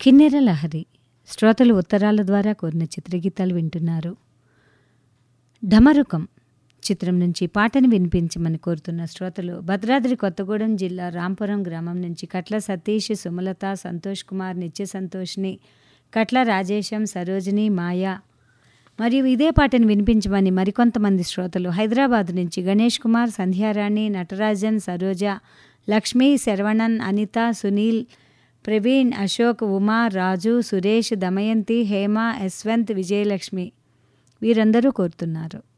కిన్నెర లహరి శ్రోతలు ఉత్తరాల ద్వారా కోరిన చిత్రగీతాలు వింటున్నారు ఢమరుకం చిత్రం నుంచి పాటను వినిపించమని కోరుతున్న శ్రోతలు భద్రాద్రి కొత్తగూడెం జిల్లా రాంపురం గ్రామం నుంచి కట్ల సతీష్ సుమలత సంతోష్ కుమార్ నిత్య సంతోష్ని కట్ల రాజేశం సరోజిని మాయా మరియు ఇదే పాటను వినిపించమని మరికొంతమంది శ్రోతలు హైదరాబాద్ నుంచి గణేష్ కుమార్ సంధ్యారాణి నటరాజన్ సరోజ లక్ష్మీ శరవణన్ అనిత సునీల్ ప్రవీణ్ అశోక్ ఉమా రాజు సురేష్ దమయంతి హేమ యశ్వంత్ విజయలక్ష్మి వీరందరూ కోరుతున్నారు